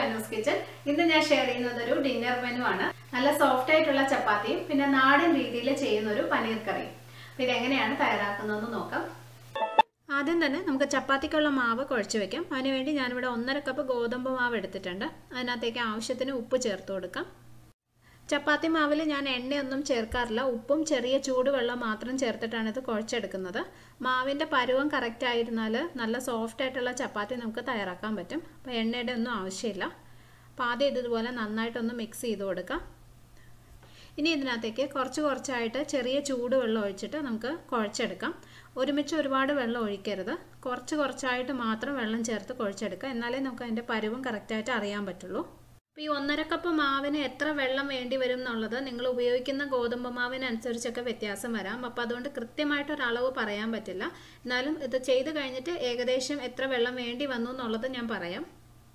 Anu's kitchen ഇന്ന് ഞാൻ share ചെയ്യുന്നത് ഒരു ഡിന്നർ മെനു ആണ് നല്ല സോഫ്റ്റ് ആയിട്ടുള്ള ചപ്പാത്തിയും പിന്നെ നാടൻ രീതിയിൽ ചെയ്യുന്ന ഒരു പനീർ കറിയും അപ്പൊ ഇതെങ്ങനെയാണ് തയ്യാറാക്കുന്നതെന്ന് നോക്കാം ആദ്യം തന്നെ നമുക്ക് ചപ്പാത്തിക്കുള്ള മാവ് കുഴച്ച് വെക്കാം അതിനുവേണ്ടി ഞാനിവിടെ ഒന്നര കപ്പ് ഗോതമ്പ് മാവ് എടുത്തിട്ടുണ്ട് അതിനകത്തേക്ക് ആവശ്യത്തിന് ഉപ്പ് ചേർത്ത് കൊടുക്കാം ചപ്പാത്തി മാവിൽ ഞാൻ എണ്ണയൊന്നും ചേർക്കാറില്ല ഉപ്പും ചെറിയ ചൂടുവെള്ളം മാത്രം ചേർത്തിട്ടാണ് ഇത് കുഴച്ചെടുക്കുന്നത് മാവിൻ്റെ പരുവം കറക്റ്റ് ആയിരുന്നാൽ നല്ല സോഫ്റ്റ് ആയിട്ടുള്ള ചപ്പാത്തി നമുക്ക് തയ്യാറാക്കാൻ പറ്റും അപ്പോൾ എണ്ണയുടെ ഒന്നും ആവശ്യമില്ല അപ്പോൾ ആദ്യം ഇതുപോലെ നന്നായിട്ടൊന്ന് മിക്സ് ചെയ്ത് കൊടുക്കാം ഇനി ഇതിനകത്തേക്ക് കുറച്ച് കുറച്ചായിട്ട് ചെറിയ ചൂടുവെള്ളം ഒഴിച്ചിട്ട് നമുക്ക് കുഴച്ചെടുക്കാം ഒരുമിച്ച് ഒരുപാട് വെള്ളം ഒഴിക്കരുത് കുറച്ച് കുറച്ചായിട്ട് മാത്രം വെള്ളം ചേർത്ത് കുഴച്ചെടുക്കുക എന്നാലേ നമുക്ക് അതിൻ്റെ പരുവം കറക്റ്റായിട്ട് അറിയാൻ പറ്റുള്ളൂ അപ്പോൾ ഈ ഒന്നര കപ്പ് മാവിന് എത്ര വെള്ളം വേണ്ടി വരും എന്നുള്ളത് നിങ്ങൾ ഉപയോഗിക്കുന്ന ഗോതമ്പ് മാവിനനുസരിച്ചൊക്കെ വ്യത്യാസം വരാം അപ്പോൾ അതുകൊണ്ട് കൃത്യമായിട്ടൊരു അളവ് പറയാൻ പറ്റില്ല എന്നാലും ഇത് ചെയ്ത് കഴിഞ്ഞിട്ട് ഏകദേശം എത്ര വെള്ളം വേണ്ടി വന്നു എന്നുള്ളത് ഞാൻ പറയാം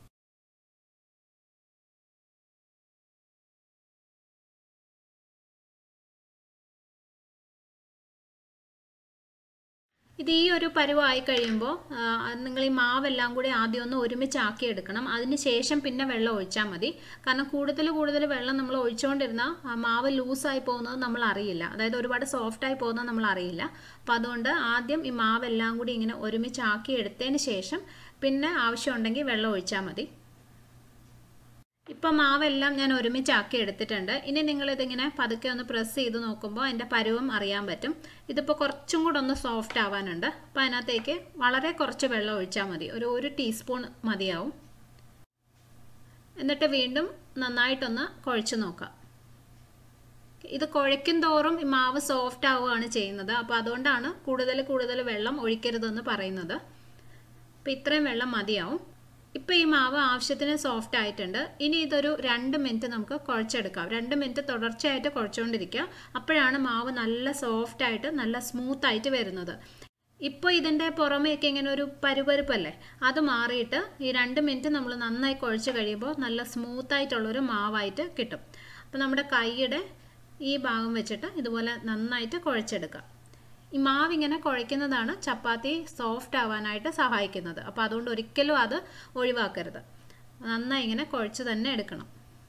ഇത് ഈ ഒരു പരുവായി കഴിയുമ്പോൾ നിങ്ങൾ ഈ മാവെല്ലാം കൂടി ആദ്യം ഒന്ന് ഒരുമിച്ചാക്കി എടുക്കണം അതിന് ശേഷം പിന്നെ വെള്ളം ഒഴിച്ചാൽ മതി കാരണം കൂടുതൽ കൂടുതൽ വെള്ളം നമ്മൾ ഒഴിച്ചുകൊണ്ടിരുന്നാൽ മാവ് ലൂസായി പോകുന്നത് നമ്മൾ അറിയില്ല അതായത് ഒരുപാട് സോഫ്റ്റായി പോകുന്നത് നമ്മൾ അറിയില്ല അപ്പോൾ അതുകൊണ്ട് ആദ്യം ഈ മാവെല്ലാം കൂടി ഇങ്ങനെ ഒരുമിച്ചാക്കി എടുത്തതിന് ശേഷം പിന്നെ ആവശ്യമുണ്ടെങ്കിൽ വെള്ളം ഒഴിച്ചാൽ മതി ഇപ്പം മാവെല്ലാം ഞാൻ ഒരുമിച്ചാക്കി എടുത്തിട്ടുണ്ട് ഇനി നിങ്ങളിതിങ്ങനെ പതുക്കെ ഒന്ന് പ്രസ് ചെയ്ത് നോക്കുമ്പോൾ അതിൻ്റെ പരുവം അറിയാൻ പറ്റും ഇതിപ്പോൾ കുറച്ചും കൂടെ ഒന്ന് സോഫ്റ്റ് ആവാനുണ്ട് അപ്പോൾ അതിനകത്തേക്ക് വളരെ കുറച്ച് വെള്ളം ഒഴിച്ചാൽ മതി ഒരു ഒരു ടീസ്പൂൺ മതിയാവും എന്നിട്ട് വീണ്ടും നന്നായിട്ടൊന്ന് കുഴച്ച് നോക്കാം ഇത് കുഴയ്ക്കും തോറും ഈ മാവ് സോഫ്റ്റ് ആവുകയാണ് ചെയ്യുന്നത് അപ്പോൾ അതുകൊണ്ടാണ് കൂടുതൽ കൂടുതൽ വെള്ളം ഒഴിക്കരുതെന്ന് പറയുന്നത് അപ്പോൾ ഇത്രയും വെള്ളം മതിയാവും ഇപ്പോൾ ഈ മാവ് ആവശ്യത്തിന് സോഫ്റ്റ് ആയിട്ടുണ്ട് ഇനി ഇതൊരു രണ്ട് മിനിറ്റ് നമുക്ക് കുഴച്ചെടുക്കാം രണ്ട് മിനിറ്റ് തുടർച്ചയായിട്ട് കുഴച്ചുകൊണ്ടിരിക്കുക അപ്പോഴാണ് മാവ് നല്ല സോഫ്റ്റ് ആയിട്ട് നല്ല സ്മൂത്ത് ആയിട്ട് വരുന്നത് ഇപ്പോൾ ഇതിൻ്റെ പുറമേയൊക്കെ ഇങ്ങനെ ഒരു പരുപരുപ്പല്ലേ അത് മാറിയിട്ട് ഈ രണ്ട് മിനിറ്റ് നമ്മൾ നന്നായി കുഴച്ച് കഴിയുമ്പോൾ നല്ല സ്മൂത്ത് ആയിട്ടുള്ളൊരു മാവായിട്ട് കിട്ടും അപ്പോൾ നമ്മുടെ കൈയുടെ ഈ ഭാഗം വെച്ചിട്ട് ഇതുപോലെ നന്നായിട്ട് കുഴച്ചെടുക്കുക ഈ മാവ് ഇങ്ങനെ കുഴയ്ക്കുന്നതാണ് ചപ്പാത്തി സോഫ്റ്റ് ആവാനായിട്ട് സഹായിക്കുന്നത് അപ്പോൾ അതുകൊണ്ട് ഒരിക്കലും അത് ഒഴിവാക്കരുത് നന്നായി ഇങ്ങനെ കുഴച്ച് തന്നെ എടുക്കണം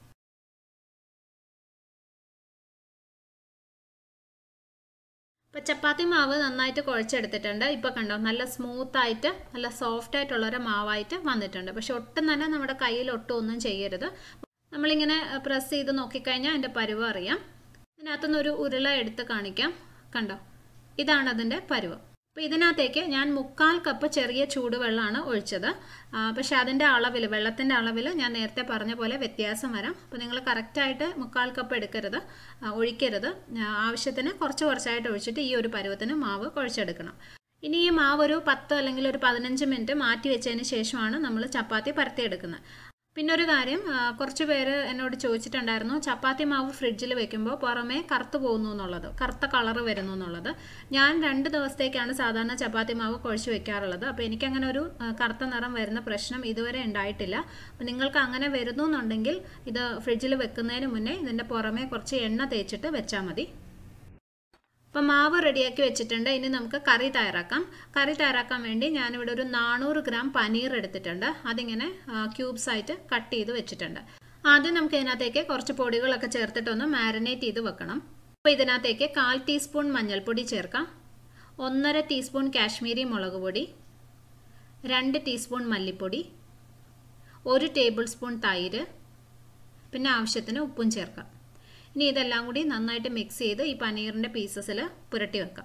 ഇപ്പം ചപ്പാത്തി മാവ് നന്നായിട്ട് കുഴച്ചെടുത്തിട്ടുണ്ട് ഇപ്പോൾ കണ്ടോ നല്ല സ്മൂത്ത് ആയിട്ട് നല്ല സോഫ്റ്റ് ആയിട്ടുള്ളൊരു മാവായിട്ട് വന്നിട്ടുണ്ട് പക്ഷെ ഒട്ടും തന്നെ നമ്മുടെ കയ്യിൽ ഒട്ടും ഒന്നും ചെയ്യരുത് നമ്മളിങ്ങനെ പ്രസ് ചെയ്ത് നോക്കിക്കഴിഞ്ഞാൽ അതിൻ്റെ പരുവം അറിയാം ഇതിനകത്തുനിന്ന് ഒരു ഉരുള എടുത്ത് കാണിക്കാം കണ്ടോ ഇതാണ് അതിൻ്റെ പരുവം അപ്പോൾ ഇതിനകത്തേക്ക് ഞാൻ മുക്കാൽ കപ്പ് ചെറിയ ചൂടുവെള്ളമാണ് ഒഴിച്ചത് പക്ഷേ അതിൻ്റെ അളവിൽ വെള്ളത്തിൻ്റെ അളവിൽ ഞാൻ നേരത്തെ പറഞ്ഞ പോലെ വ്യത്യാസം വരാം അപ്പോൾ നിങ്ങൾ കറക്റ്റായിട്ട് മുക്കാൽ കപ്പ് എടുക്കരുത് ഒഴിക്കരുത് ആവശ്യത്തിന് കുറച്ച് കുറച്ചായിട്ട് ഒഴിച്ചിട്ട് ഈ ഒരു പരുവത്തിന് മാവ് കുഴച്ചെടുക്കണം ഇനി ഈ മാവ് ഒരു പത്ത് അല്ലെങ്കിൽ ഒരു പതിനഞ്ച് മിനിറ്റ് മാറ്റി വെച്ചതിന് ശേഷമാണ് നമ്മൾ ചപ്പാത്തി പരത്തിയെടുക്കുന്നത് പിന്നെ ഒരു കാര്യം കുറച്ച് പേര് എന്നോട് ചോദിച്ചിട്ടുണ്ടായിരുന്നു ചപ്പാത്തി മാവ് ഫ്രിഡ്ജിൽ വെക്കുമ്പോൾ പുറമേ കറുത്ത് പോകുന്നു എന്നുള്ളത് കറുത്ത കളറ് വരുന്നു എന്നുള്ളത് ഞാൻ രണ്ട് ദിവസത്തേക്കാണ് സാധാരണ ചപ്പാത്തി മാവ് കുഴച്ച് വെക്കാറുള്ളത് അപ്പോൾ എനിക്കങ്ങനെ ഒരു കറുത്ത നിറം വരുന്ന പ്രശ്നം ഇതുവരെ ഉണ്ടായിട്ടില്ല അപ്പോൾ നിങ്ങൾക്ക് അങ്ങനെ വരുന്നു എന്നുണ്ടെങ്കിൽ ഇത് ഫ്രിഡ്ജിൽ വെക്കുന്നതിന് മുന്നേ ഇതിൻ്റെ പുറമേ കുറച്ച് എണ്ണ തേച്ചിട്ട് വെച്ചാൽ മതി അപ്പം മാവ് റെഡിയാക്കി വെച്ചിട്ടുണ്ട് ഇനി നമുക്ക് കറി തയ്യാറാക്കാം കറി തയ്യാറാക്കാൻ വേണ്ടി ഞാനിവിടെ ഒരു നാനൂറ് ഗ്രാം പനീർ എടുത്തിട്ടുണ്ട് അതിങ്ങനെ ക്യൂബ്സ് ആയിട്ട് കട്ട് ചെയ്ത് വെച്ചിട്ടുണ്ട് ആദ്യം നമുക്ക് ഇതിനകത്തേക്ക് കുറച്ച് പൊടികളൊക്കെ ചേർത്തിട്ടൊന്ന് മാരിനേറ്റ് ചെയ്ത് വെക്കണം അപ്പോൾ ഇതിനകത്തേക്ക് കാൽ ടീസ്പൂൺ മഞ്ഞൾപ്പൊടി ചേർക്കാം ഒന്നര ടീസ്പൂൺ കാശ്മീരി മുളക് പൊടി രണ്ട് ടീസ്പൂൺ മല്ലിപ്പൊടി ഒരു ടേബിൾ സ്പൂൺ തൈര് പിന്നെ ആവശ്യത്തിന് ഉപ്പും ചേർക്കാം ഇനി ഇതെല്ലാം കൂടി നന്നായിട്ട് മിക്സ് ചെയ്ത് ഈ പനീറിൻ്റെ പീസസിൽ പുരട്ടി വെക്കാം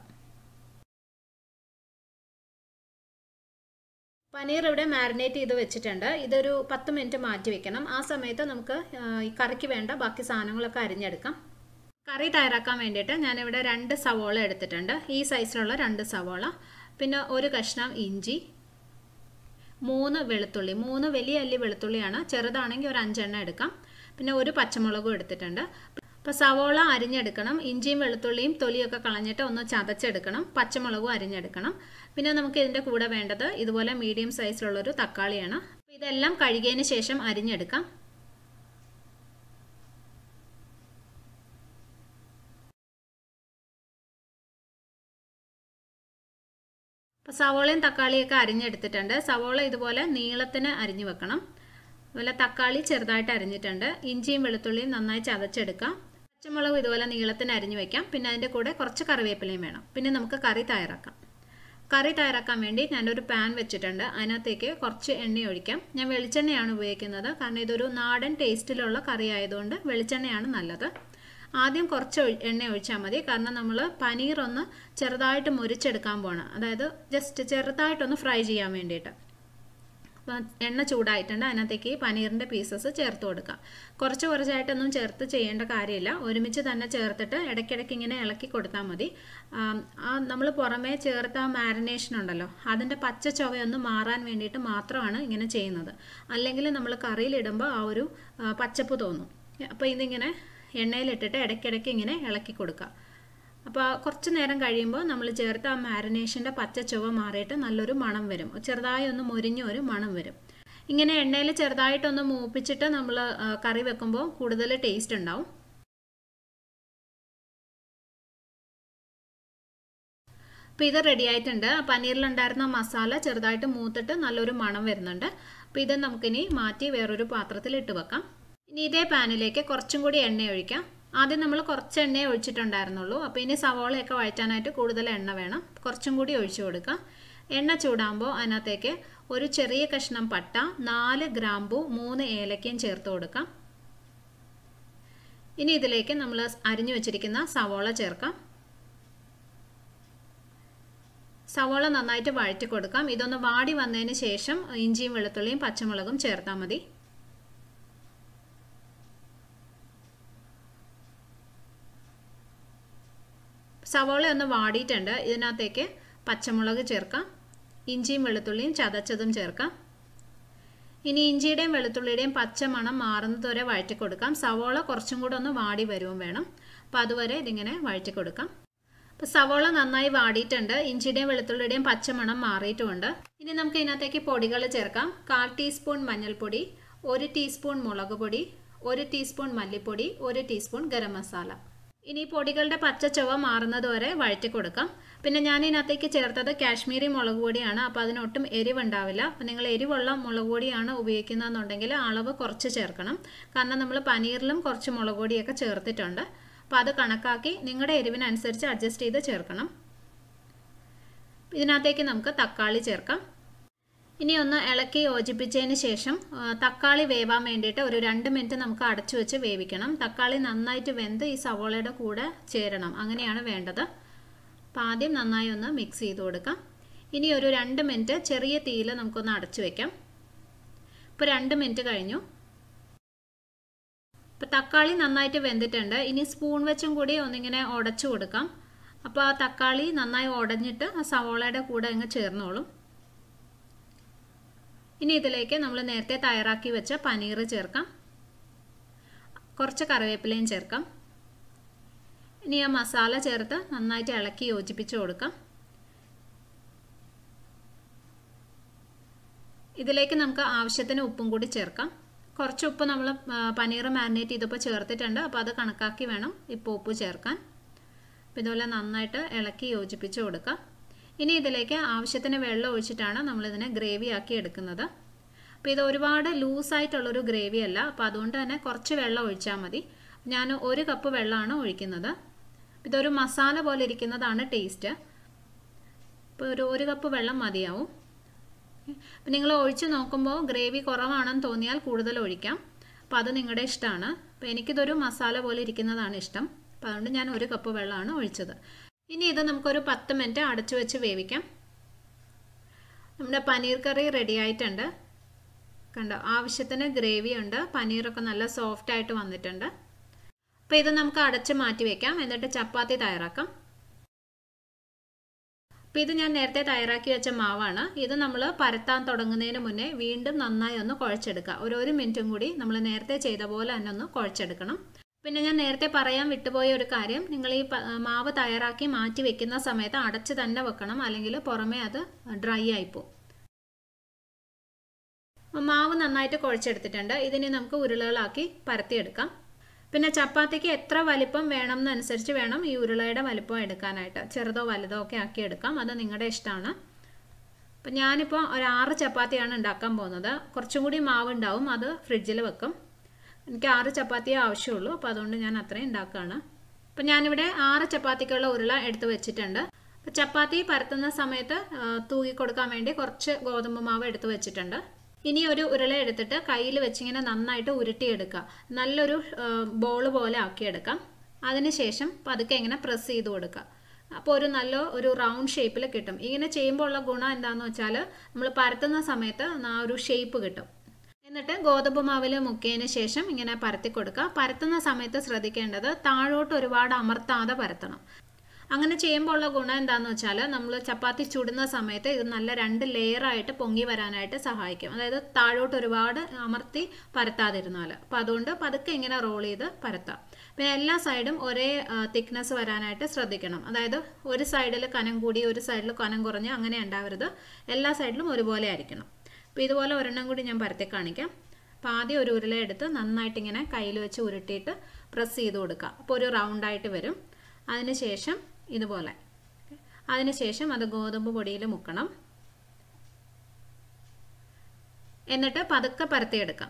പനീർ ഇവിടെ മാരിനേറ്റ് ചെയ്ത് വെച്ചിട്ടുണ്ട് ഇതൊരു പത്ത് മിനിറ്റ് മാറ്റി വെക്കണം ആ സമയത്ത് നമുക്ക് ഈ കറിക്ക് വേണ്ട ബാക്കി സാധനങ്ങളൊക്കെ അരിഞ്ഞെടുക്കാം കറി തയ്യാറാക്കാൻ വേണ്ടിയിട്ട് ഞാനിവിടെ രണ്ട് സവോള എടുത്തിട്ടുണ്ട് ഈ സൈസിലുള്ള രണ്ട് സവോള പിന്നെ ഒരു കഷ്ണം ഇഞ്ചി മൂന്ന് വെളുത്തുള്ളി മൂന്ന് വലിയ അല്ലി വെളുത്തുള്ളിയാണ് ചെറുതാണെങ്കിൽ ഒരു അഞ്ചെണ്ണം എടുക്കാം പിന്നെ ഒരു പച്ചമുളകും എടുത്തിട്ടുണ്ട് അപ്പോൾ സവോള അരിഞ്ഞെടുക്കണം ഇഞ്ചിയും വെളുത്തുള്ളിയും തൊലിയൊക്കെ കളഞ്ഞിട്ട് ഒന്ന് ചതച്ചെടുക്കണം പച്ചമുളകും അരിഞ്ഞെടുക്കണം പിന്നെ നമുക്ക് ഇതിൻ്റെ കൂടെ വേണ്ടത് ഇതുപോലെ മീഡിയം സൈസിലുള്ളൊരു തക്കാളിയാണ് അപ്പോൾ ഇതെല്ലാം കഴുകിയതിന് ശേഷം അരിഞ്ഞെടുക്കാം അപ്പോൾ സവോളയും തക്കാളിയൊക്കെ അരിഞ്ഞെടുത്തിട്ടുണ്ട് സവോള ഇതുപോലെ നീളത്തിന് അരിഞ്ഞു വെക്കണം അതുപോലെ തക്കാളി ചെറുതായിട്ട് അരിഞ്ഞിട്ടുണ്ട് ഇഞ്ചിയും വെളുത്തുള്ളിയും നന്നായി ചതച്ചെടുക്കാം പച്ചമുളകും ഇതുപോലെ നീളത്തിന് അരിഞ്ഞു വെക്കാം പിന്നെ അതിൻ്റെ കൂടെ കുറച്ച് കറിവേപ്പിലയും വേണം പിന്നെ നമുക്ക് കറി തയ്യാറാക്കാം കറി തയ്യാറാക്കാൻ വേണ്ടി ഞാനൊരു പാൻ വെച്ചിട്ടുണ്ട് അതിനകത്തേക്ക് കുറച്ച് എണ്ണ ഒഴിക്കാം ഞാൻ വെളിച്ചെണ്ണയാണ് ഉപയോഗിക്കുന്നത് കാരണം ഇതൊരു നാടൻ ടേസ്റ്റിലുള്ള കറി ആയതുകൊണ്ട് വെളിച്ചെണ്ണയാണ് നല്ലത് ആദ്യം കുറച്ച് എണ്ണ ഒഴിച്ചാൽ മതി കാരണം നമ്മൾ പനീർ ഒന്ന് ചെറുതായിട്ട് മുരിച്ചെടുക്കാൻ പോകണം അതായത് ജസ്റ്റ് ചെറുതായിട്ടൊന്ന് ഫ്രൈ ചെയ്യാൻ വേണ്ടിയിട്ട് എണ്ണ ചൂടായിട്ടുണ്ട് അതിനകത്തേക്ക് പനീറിൻ്റെ പീസസ് ചേർത്ത് കൊടുക്കുക കുറച്ച് കുറച്ചായിട്ടൊന്നും ചേർത്ത് ചെയ്യേണ്ട കാര്യമില്ല ഒരുമിച്ച് തന്നെ ചേർത്തിട്ട് ഇടയ്ക്കിടയ്ക്ക് ഇങ്ങനെ ഇളക്കി കൊടുത്താൽ മതി ആ നമ്മൾ പുറമേ ചേർത്ത ആ മാരിനേഷൻ ഉണ്ടല്ലോ അതിൻ്റെ പച്ച ചുവയൊന്ന് മാറാൻ വേണ്ടിയിട്ട് മാത്രമാണ് ഇങ്ങനെ ചെയ്യുന്നത് അല്ലെങ്കിൽ നമ്മൾ കറിയിലിടുമ്പോൾ ആ ഒരു പച്ചപ്പ് തോന്നും അപ്പോൾ ഇതിങ്ങനെ എണ്ണയിലിട്ടിട്ട് ഇടയ്ക്കിടയ്ക്ക് ഇങ്ങനെ ഇളക്കി കൊടുക്കുക അപ്പോൾ കുറച്ച് നേരം കഴിയുമ്പോൾ നമ്മൾ ചേർത്ത ആ മാരിനേഷൻ്റെ പച്ച ചുവ മാറിയിട്ട് നല്ലൊരു മണം വരും ചെറുതായി ഒന്ന് മുരിഞ്ഞ ഒരു മണം വരും ഇങ്ങനെ എണ്ണയിൽ ചെറുതായിട്ടൊന്ന് മൂപ്പിച്ചിട്ട് നമ്മൾ കറി വെക്കുമ്പോൾ കൂടുതൽ ടേസ്റ്റ് ഉണ്ടാവും അപ്പോൾ ഇത് റെഡി ആയിട്ടുണ്ട് പനീറിലുണ്ടായിരുന്ന മസാല ചെറുതായിട്ട് മൂത്തിട്ട് നല്ലൊരു മണം വരുന്നുണ്ട് അപ്പോൾ ഇത് നമുക്കിനി മാറ്റി വേറൊരു പാത്രത്തിൽ ഇട്ട് വെക്കാം ഇനി ഇതേ പാനിലേക്ക് കുറച്ചും കൂടി എണ്ണ ഒഴിക്കാം ആദ്യം നമ്മൾ കുറച്ച് എണ്ണയെ ഒഴിച്ചിട്ടുണ്ടായിരുന്നുള്ളൂ അപ്പോൾ ഇനി സവോളയൊക്കെ വഴറ്റാനായിട്ട് കൂടുതൽ എണ്ണ വേണം കുറച്ചും കൂടി ഒഴിച്ചു കൊടുക്കാം എണ്ണ ചൂടാകുമ്പോൾ അതിനകത്തേക്ക് ഒരു ചെറിയ കഷ്ണം പട്ട നാല് ഗ്രാമ്പു മൂന്ന് ഏലക്കയും ചേർത്ത് കൊടുക്കാം ഇനി ഇതിലേക്ക് നമ്മൾ അരിഞ്ഞു വെച്ചിരിക്കുന്ന സവോള ചേർക്കാം സവോള നന്നായിട്ട് വഴറ്റി കൊടുക്കാം ഇതൊന്ന് വാടി വന്നതിന് ശേഷം ഇഞ്ചിയും വെളുത്തുള്ളിയും പച്ചമുളകും ചേർത്താൽ മതി സവോള ഒന്ന് വാടിയിട്ടുണ്ട് ഇതിനകത്തേക്ക് പച്ചമുളക് ചേർക്കാം ഇഞ്ചിയും വെളുത്തുള്ളിയും ചതച്ചതും ചേർക്കാം ഇനി ഇഞ്ചിയുടെയും വെളുത്തുള്ളിയുടെയും പച്ചമണം മാറുന്നത് വരെ വഴറ്റി കൊടുക്കാം സവോള കുറച്ചും കൂടെ ഒന്ന് വാടി വരുവും വേണം അപ്പോൾ അതുവരെ ഇതിങ്ങനെ വഴറ്റി കൊടുക്കാം അപ്പോൾ സവോള നന്നായി വാടിയിട്ടുണ്ട് ഇഞ്ചിയുടെയും വെളുത്തുള്ളിയുടെയും പച്ചമണം മാറിയിട്ടുമുണ്ട് ഇനി നമുക്ക് ഇതിനകത്തേക്ക് പൊടികൾ ചേർക്കാം കാൽ ടീസ്പൂൺ മഞ്ഞൾപ്പൊടി ഒരു ടീസ്പൂൺ മുളക് പൊടി ഒരു ടീസ്പൂൺ മല്ലിപ്പൊടി ഒരു ടീസ്പൂൺ ഗരം മസാല ഇനി പൊടികളുടെ പച്ച ചുവ മാറുന്നത് വരെ വഴറ്റി കൊടുക്കാം പിന്നെ ഞാൻ ഇതിനകത്തേക്ക് ചേർത്തത് കാശ്മീരി മുളക് പൊടിയാണ് അപ്പോൾ അതിനൊട്ടും എരിവുണ്ടാവില്ല അപ്പോൾ നിങ്ങൾ എരിവുള്ള മുളക് പൊടിയാണ് ഉപയോഗിക്കുന്നതെന്നുണ്ടെങ്കിൽ അളവ് കുറച്ച് ചേർക്കണം കാരണം നമ്മൾ പനീറിലും കുറച്ച് മുളക് പൊടിയൊക്കെ ചേർത്തിട്ടുണ്ട് അപ്പോൾ അത് കണക്കാക്കി നിങ്ങളുടെ എരിവിനനുസരിച്ച് അഡ്ജസ്റ്റ് ചെയ്ത് ചേർക്കണം ഇതിനകത്തേക്ക് നമുക്ക് തക്കാളി ചേർക്കാം ഇനി ഒന്ന് ഇളക്കി യോജിപ്പിച്ചതിന് ശേഷം തക്കാളി വേവാൻ വേണ്ടിയിട്ട് ഒരു രണ്ട് മിനിറ്റ് നമുക്ക് അടച്ചു വെച്ച് വേവിക്കണം തക്കാളി നന്നായിട്ട് വെന്ത് ഈ സവോളയുടെ കൂടെ ചേരണം അങ്ങനെയാണ് വേണ്ടത് അപ്പം ആദ്യം നന്നായി ഒന്ന് മിക്സ് ചെയ്ത് കൊടുക്കാം ഇനി ഒരു രണ്ട് മിനിറ്റ് ചെറിയ തീയിൽ നമുക്കൊന്ന് അടച്ചു വെക്കാം ഇപ്പോൾ രണ്ട് മിനിറ്റ് കഴിഞ്ഞു ഇപ്പോൾ തക്കാളി നന്നായിട്ട് വെന്തിട്ടുണ്ട് ഇനി സ്പൂൺ വെച്ചും കൂടി ഒന്നിങ്ങനെ ഉടച്ചു കൊടുക്കാം അപ്പോൾ ആ തക്കാളി നന്നായി ഉടഞ്ഞിട്ട് ആ സവോളയുടെ കൂടെ അങ്ങ് ചേർന്നോളും ഇനി ഇതിലേക്ക് നമ്മൾ നേരത്തെ തയ്യാറാക്കി വെച്ച പനീർ ചേർക്കാം കുറച്ച് കറിവേപ്പിലയും ചേർക്കാം ഇനി ആ മസാല ചേർത്ത് നന്നായിട്ട് ഇളക്കി യോജിപ്പിച്ച് കൊടുക്കാം ഇതിലേക്ക് നമുക്ക് ആവശ്യത്തിന് ഉപ്പും കൂടി ചേർക്കാം കുറച്ച് ഉപ്പ് നമ്മൾ പനീർ മാരിനേറ്റ് ചെയ്തപ്പോൾ ചേർത്തിട്ടുണ്ട് അപ്പോൾ അത് കണക്കാക്കി വേണം ഇപ്പോൾ ഉപ്പ് ചേർക്കാൻ അപ്പോൾ ഇതുപോലെ നന്നായിട്ട് ഇളക്കി യോജിപ്പിച്ച് കൊടുക്കാം ഇനി ഇതിലേക്ക് ആവശ്യത്തിന് വെള്ളം ഒഴിച്ചിട്ടാണ് നമ്മളിതിനെ ഗ്രേവി ആക്കി എടുക്കുന്നത് അപ്പോൾ ഇത് ഒരുപാട് ലൂസായിട്ടുള്ളൊരു ഗ്രേവി അല്ല അപ്പോൾ അതുകൊണ്ട് തന്നെ കുറച്ച് വെള്ളം ഒഴിച്ചാൽ മതി ഞാൻ ഒരു കപ്പ് വെള്ളമാണ് ഒഴിക്കുന്നത് ഇതൊരു മസാല പോലെ ഇരിക്കുന്നതാണ് ടേസ്റ്റ് ഇപ്പോൾ ഒരു ഒരു കപ്പ് വെള്ളം മതിയാവും അപ്പം നിങ്ങൾ ഒഴിച്ച് നോക്കുമ്പോൾ ഗ്രേവി കുറവാണെന്ന് തോന്നിയാൽ കൂടുതൽ ഒഴിക്കാം അപ്പോൾ അത് നിങ്ങളുടെ ഇഷ്ടമാണ് അപ്പോൾ എനിക്കിതൊരു മസാല പോലെ ഇരിക്കുന്നതാണ് ഇഷ്ടം അപ്പോൾ അതുകൊണ്ട് ഞാൻ ഒരു കപ്പ് വെള്ളമാണ് ഒഴിച്ചത് ഇനി ഇത് നമുക്കൊരു പത്ത് മിനിറ്റ് അടച്ചു വെച്ച് വേവിക്കാം നമ്മുടെ പനീർ കറി റെഡി ആയിട്ടുണ്ട് കണ്ടോ ആവശ്യത്തിന് ഗ്രേവി ഉണ്ട് പനീറൊക്കെ നല്ല സോഫ്റ്റ് ആയിട്ട് വന്നിട്ടുണ്ട് അപ്പോൾ ഇത് നമുക്ക് അടച്ച് മാറ്റി വെക്കാം എന്നിട്ട് ചപ്പാത്തി തയ്യാറാക്കാം അപ്പോൾ ഇത് ഞാൻ നേരത്തെ തയ്യാറാക്കി വെച്ച മാവാണ് ഇത് നമ്മൾ പരത്താൻ തുടങ്ങുന്നതിന് മുന്നേ വീണ്ടും നന്നായി ഒന്ന് കുഴച്ചെടുക്കുക ഒരു ഒരു മിനിറ്റും കൂടി നമ്മൾ നേരത്തെ ചെയ്ത പോലെ തന്നെ ഒന്ന് കുഴച്ചെടുക്കണം പിന്നെ ഞാൻ നേരത്തെ പറയാൻ വിട്ടുപോയ ഒരു കാര്യം നിങ്ങൾ ഈ മാവ് തയ്യാറാക്കി മാറ്റി വെക്കുന്ന സമയത്ത് അടച്ച് തന്നെ വെക്കണം അല്ലെങ്കിൽ പുറമേ അത് ഡ്രൈ ആയിപ്പോവും മാവ് നന്നായിട്ട് കുഴച്ചെടുത്തിട്ടുണ്ട് ഇതിനെ നമുക്ക് ഉരുളകളാക്കി പരത്തിയെടുക്കാം പിന്നെ ചപ്പാത്തിക്ക് എത്ര വലിപ്പം വേണം എന്നനുസരിച്ച് വേണം ഈ ഉരുളയുടെ വലിപ്പം എടുക്കാനായിട്ട് ചെറുതോ വലുതോ ഒക്കെ ആക്കി എടുക്കാം അത് നിങ്ങളുടെ ഇഷ്ടമാണ് അപ്പം ഞാനിപ്പോൾ ഒരു ആറ് ചപ്പാത്തിയാണ് ഉണ്ടാക്കാൻ പോകുന്നത് കുറച്ചും കൂടി മാവ് ഉണ്ടാവും അത് ഫ്രിഡ്ജിൽ വെക്കും എനിക്ക് ആറ് ചപ്പാത്തിയേ ആവശ്യമുള്ളൂ അപ്പോൾ അതുകൊണ്ട് ഞാൻ അത്രയും ഉണ്ടാക്കുകയാണ് അപ്പം ഞാനിവിടെ ആറ് ചപ്പാത്തിക്കുള്ള ഉരുള എടുത്ത് വെച്ചിട്ടുണ്ട് അപ്പോൾ ചപ്പാത്തി പരത്തുന്ന സമയത്ത് തൂക്കി കൊടുക്കാൻ വേണ്ടി കുറച്ച് ഗോതമ്പ് മാവ് എടുത്ത് വെച്ചിട്ടുണ്ട് ഇനി ഒരു ഉരുള എടുത്തിട്ട് കയ്യിൽ വെച്ചിങ്ങനെ നന്നായിട്ട് ഉരുട്ടിയെടുക്കുക നല്ലൊരു ബോൾ പോലെ ആക്കിയെടുക്കാം അതിനുശേഷം പതുക്കെ ഇങ്ങനെ പ്രസ് ചെയ്ത് കൊടുക്കുക അപ്പോൾ ഒരു നല്ല ഒരു റൗണ്ട് ഷേപ്പിൽ കിട്ടും ഇങ്ങനെ ചെയ്യുമ്പോൾ ഉള്ള ഗുണം എന്താണെന്ന് വെച്ചാൽ നമ്മൾ പരത്തുന്ന സമയത്ത് ആ ഒരു ഷേപ്പ് കിട്ടും എന്നിട്ട് ഗോതമ്പ് മാവിൽ മുക്കിയതിന് ശേഷം ഇങ്ങനെ പരത്തി കൊടുക്കുക പരത്തുന്ന സമയത്ത് ശ്രദ്ധിക്കേണ്ടത് താഴോട്ട് ഒരുപാട് അമർത്താതെ പരത്തണം അങ്ങനെ ചെയ്യുമ്പോൾ ഉള്ള ഗുണം എന്താണെന്ന് വെച്ചാൽ നമ്മൾ ചപ്പാത്തി ചുടുന്ന സമയത്ത് ഇത് നല്ല രണ്ട് ലെയറായിട്ട് പൊങ്ങി വരാനായിട്ട് സഹായിക്കും അതായത് താഴോട്ട് ഒരുപാട് അമർത്തി പരത്താതിരുന്നാൽ അപ്പോൾ അതുകൊണ്ട് പതുക്കെ ഇങ്ങനെ റോൾ ചെയ്ത് പരത്താം പിന്നെ എല്ലാ സൈഡും ഒരേ തിക്നെസ് വരാനായിട്ട് ശ്രദ്ധിക്കണം അതായത് ഒരു സൈഡിൽ കനം കൂടി ഒരു സൈഡിൽ കനം കുറഞ്ഞ് അങ്ങനെ ഉണ്ടാവരുത് എല്ലാ സൈഡിലും ഒരുപോലെ ആയിരിക്കണം അപ്പോൾ ഇതുപോലെ ഒരെണ്ണം കൂടി ഞാൻ പരത്തി കാണിക്കാം അപ്പോൾ ആദ്യം ഒരു ഉരുള എടുത്ത് നന്നായിട്ട് ഇങ്ങനെ കയ്യിൽ വെച്ച് ഉരുട്ടിയിട്ട് പ്രസ് ചെയ്ത് കൊടുക്കുക അപ്പോൾ ഒരു റൗണ്ടായിട്ട് വരും അതിനുശേഷം ഇതുപോലെ അതിനുശേഷം അത് ഗോതമ്പ് പൊടിയിൽ മുക്കണം എന്നിട്ട് പതുക്കെ പരത്തിയെടുക്കാം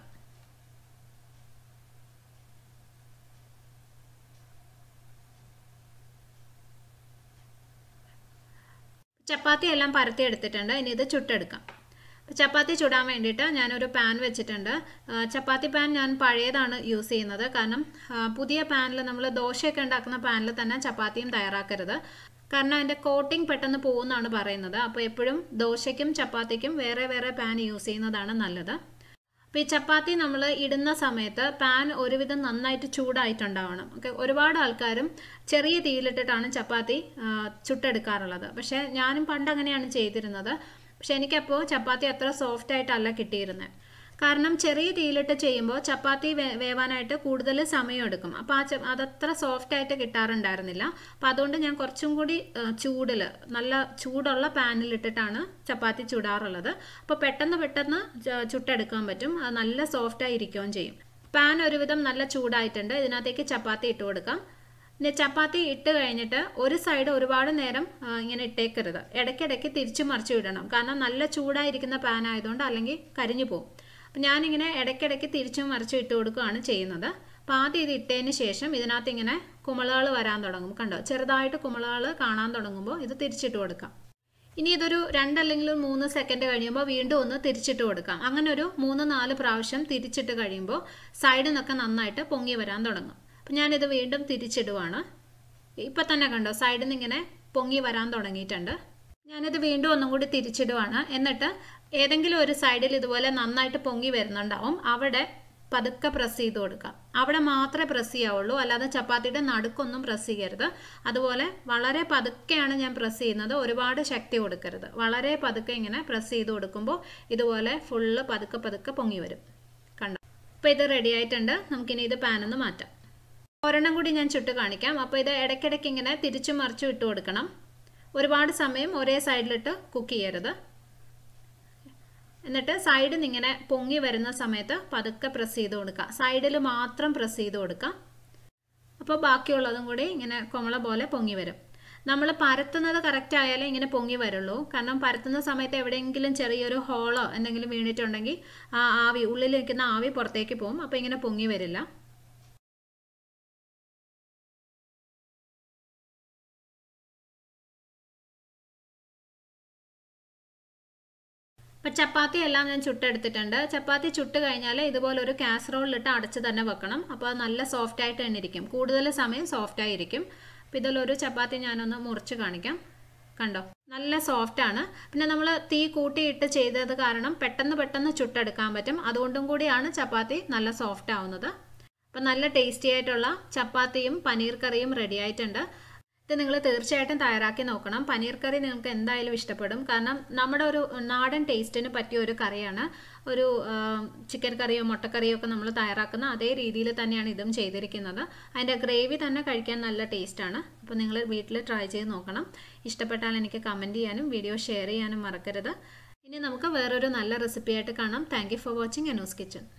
ചപ്പാത്തി എല്ലാം പരത്തി എടുത്തിട്ടുണ്ട് ഇനി ഇത് ചുട്ടെടുക്കാം ചപ്പാത്തി ചുടാൻ വേണ്ടിയിട്ട് ഞാനൊരു പാൻ വെച്ചിട്ടുണ്ട് ചപ്പാത്തി പാൻ ഞാൻ പഴയതാണ് യൂസ് ചെയ്യുന്നത് കാരണം പുതിയ പാനിൽ നമ്മൾ ദോശയൊക്കെ ഉണ്ടാക്കുന്ന പാനിൽ തന്നെ ചപ്പാത്തിയും തയ്യാറാക്കരുത് കാരണം അതിൻ്റെ കോട്ടിംഗ് പെട്ടെന്ന് പോകുമെന്നാണ് പറയുന്നത് അപ്പോൾ എപ്പോഴും ദോശയ്ക്കും ചപ്പാത്തിക്കും വേറെ വേറെ പാൻ യൂസ് ചെയ്യുന്നതാണ് നല്ലത് അപ്പോൾ ഈ ചപ്പാത്തി നമ്മൾ ഇടുന്ന സമയത്ത് പാൻ ഒരുവിധം നന്നായിട്ട് ചൂടായിട്ടുണ്ടാവണം ഓക്കെ ഒരുപാട് ആൾക്കാരും ചെറിയ തീയിലിട്ടിട്ടാണ് ചപ്പാത്തി ചുട്ടെടുക്കാറുള്ളത് പക്ഷേ ഞാനും പണ്ട് അങ്ങനെയാണ് ചെയ്തിരുന്നത് പക്ഷെ എനിക്കപ്പോൾ ചപ്പാത്തി അത്ര സോഫ്റ്റ് ആയിട്ടല്ല കിട്ടിയിരുന്നത് കാരണം ചെറിയ തീയിലിട്ട് ചെയ്യുമ്പോൾ ചപ്പാത്തി വേവാനായിട്ട് കൂടുതൽ സമയം എടുക്കും അപ്പോൾ ആ അതത്ര സോഫ്റ്റ് ആയിട്ട് കിട്ടാറുണ്ടായിരുന്നില്ല അപ്പോൾ അതുകൊണ്ട് ഞാൻ കുറച്ചും കൂടി ചൂടിൽ നല്ല ചൂടുള്ള പാനിലിട്ടിട്ടാണ് ചപ്പാത്തി ചുടാറുള്ളത് അപ്പോൾ പെട്ടെന്ന് പെട്ടെന്ന് ചുട്ടെടുക്കാൻ പറ്റും അത് നല്ല സോഫ്റ്റായി ഇരിക്കുകയും ചെയ്യും പാൻ ഒരുവിധം നല്ല ചൂടായിട്ടുണ്ട് ഇതിനകത്തേക്ക് ചപ്പാത്തി ഇട്ട് കൊടുക്കാം പിന്നെ ചപ്പാത്തി ഇട്ട് കഴിഞ്ഞിട്ട് ഒരു സൈഡ് ഒരുപാട് നേരം ഇങ്ങനെ ഇട്ടേക്കരുത് ഇടയ്ക്കിടയ്ക്ക് തിരിച്ചു മറിച്ചു വിടണം കാരണം നല്ല ചൂടായിരിക്കുന്ന പാൻ ആയതുകൊണ്ട് അല്ലെങ്കിൽ കരിഞ്ഞു പോകും അപ്പം ഞാനിങ്ങനെ ഇടയ്ക്കിടയ്ക്ക് തിരിച്ചും മറിച്ചും ഇട്ട് കൊടുക്കുകയാണ് ചെയ്യുന്നത് അപ്പോൾ ആദ്യം ഇത് ഇട്ടതിന് ശേഷം ഇതിനകത്ത് ഇങ്ങനെ കുമിളകൾ വരാൻ തുടങ്ങും കണ്ടോ ചെറുതായിട്ട് കുമിളകൾ കാണാൻ തുടങ്ങുമ്പോൾ ഇത് തിരിച്ചിട്ട് കൊടുക്കാം ഇനി ഇതൊരു രണ്ടല്ലെങ്കിൽ മൂന്ന് സെക്കൻഡ് കഴിയുമ്പോൾ വീണ്ടും ഒന്ന് തിരിച്ചിട്ട് കൊടുക്കാം അങ്ങനെ ഒരു മൂന്ന് നാല് പ്രാവശ്യം തിരിച്ചിട്ട് കഴിയുമ്പോൾ സൈഡിൽ നിന്നൊക്കെ നന്നായിട്ട് പൊങ്ങി വരാൻ തുടങ്ങും അപ്പം ഞാനിത് വീണ്ടും തിരിച്ചിടുവാണ് ഇപ്പം തന്നെ കണ്ടോ സൈഡിൽ നിന്ന് ഇങ്ങനെ പൊങ്ങി വരാൻ തുടങ്ങിയിട്ടുണ്ട് ഞാനിത് വീണ്ടും ഒന്നും കൂടി തിരിച്ചിടുവാണ് എന്നിട്ട് ഏതെങ്കിലും ഒരു സൈഡിൽ ഇതുപോലെ നന്നായിട്ട് പൊങ്ങി വരുന്നുണ്ടാവും അവിടെ പതുക്കെ പ്രസ് ചെയ്ത് കൊടുക്കാം അവിടെ മാത്രമേ പ്രസ് ചെയ്യാവുള്ളൂ അല്ലാതെ ചപ്പാത്തിയുടെ നടുക്കൊന്നും പ്രസ് ചെയ്യരുത് അതുപോലെ വളരെ പതുക്കെയാണ് ഞാൻ പ്രസ് ചെയ്യുന്നത് ഒരുപാട് ശക്തി കൊടുക്കരുത് വളരെ പതുക്കെ ഇങ്ങനെ പ്രസ് ചെയ്ത് കൊടുക്കുമ്പോൾ ഇതുപോലെ ഫുള്ള് പതുക്കെ പതുക്കെ പൊങ്ങി വരും കണ്ടോ അപ്പോൾ ഇത് റെഡി ആയിട്ടുണ്ട് നമുക്കിനി ഇത് പാനൊന്ന് മാറ്റാം ഒരെണ്ണം കൂടി ഞാൻ ചുട്ട് കാണിക്കാം അപ്പോൾ ഇത് ഇടയ്ക്കിടയ്ക്ക് ഇങ്ങനെ തിരിച്ചും മറിച്ചും ഇട്ട് കൊടുക്കണം ഒരുപാട് സമയം ഒരേ സൈഡിലിട്ട് കുക്ക് ചെയ്യരുത് എന്നിട്ട് സൈഡിൽ നിന്ന് ഇങ്ങനെ പൊങ്ങി വരുന്ന സമയത്ത് പതുക്കെ പ്രസ് ചെയ്ത് കൊടുക്കുക സൈഡിൽ മാത്രം പ്രസ് ചെയ്ത് കൊടുക്കുക അപ്പോൾ ബാക്കിയുള്ളതും കൂടി ഇങ്ങനെ കുമള പോലെ പൊങ്ങി വരും നമ്മൾ പരത്തുന്നത് കറക്റ്റ് ആയാലേ ഇങ്ങനെ പൊങ്ങി വരുള്ളൂ കാരണം പരത്തുന്ന സമയത്ത് എവിടെയെങ്കിലും ചെറിയൊരു ഹോളോ എന്തെങ്കിലും വീണിട്ടുണ്ടെങ്കിൽ ആ ആവി ഉള്ളിൽ നിൽക്കുന്ന ആവി പുറത്തേക്ക് പോകും അപ്പോൾ ഇങ്ങനെ പൊങ്ങി വരില്ല അപ്പം ചപ്പാത്തി എല്ലാം ഞാൻ ചുട്ടെടുത്തിട്ടുണ്ട് ചപ്പാത്തി ചുട്ട് കഴിഞ്ഞാൽ ഇതുപോലെ ഒരു കാസറോളിലിട്ട് അടച്ച് തന്നെ വെക്കണം അപ്പോൾ അത് നല്ല സോഫ്റ്റ് ആയിട്ട് തന്നെ ഇരിക്കും കൂടുതൽ സമയം സോഫ്റ്റ് ആയിരിക്കും അപ്പോൾ ഇതിലൊരു ചപ്പാത്തി ഞാനൊന്ന് മുറിച്ച് കാണിക്കാം കണ്ടോ നല്ല സോഫ്റ്റ് ആണ് പിന്നെ നമ്മൾ തീ കൂട്ടിയിട്ട് ചെയ്തത് കാരണം പെട്ടെന്ന് പെട്ടെന്ന് ചുട്ടെടുക്കാൻ പറ്റും അതുകൊണ്ടും കൂടിയാണ് ചപ്പാത്തി നല്ല സോഫ്റ്റ് ആവുന്നത് അപ്പം നല്ല ടേസ്റ്റി ആയിട്ടുള്ള ചപ്പാത്തിയും പനീർ കറിയും റെഡി ആയിട്ടുണ്ട് ഇത് നിങ്ങൾ തീർച്ചയായിട്ടും തയ്യാറാക്കി നോക്കണം പനീർ കറി നിങ്ങൾക്ക് എന്തായാലും ഇഷ്ടപ്പെടും കാരണം നമ്മുടെ ഒരു നാടൻ ടേസ്റ്റിന് പറ്റിയ ഒരു കറിയാണ് ഒരു ചിക്കൻ കറിയോ മുട്ടക്കറിയോ ഒക്കെ നമ്മൾ തയ്യാറാക്കുന്ന അതേ രീതിയിൽ തന്നെയാണ് ഇതും ചെയ്തിരിക്കുന്നത് അതിൻ്റെ ഗ്രേവി തന്നെ കഴിക്കാൻ നല്ല ടേസ്റ്റാണ് അപ്പോൾ നിങ്ങൾ വീട്ടിൽ ട്രൈ ചെയ്ത് നോക്കണം ഇഷ്ടപ്പെട്ടാൽ എനിക്ക് കമൻറ്റ് ചെയ്യാനും വീഡിയോ ഷെയർ ചെയ്യാനും മറക്കരുത് ഇനി നമുക്ക് വേറൊരു നല്ല റെസിപ്പി ആയിട്ട് കാണാം thank for watching Anu's kitchen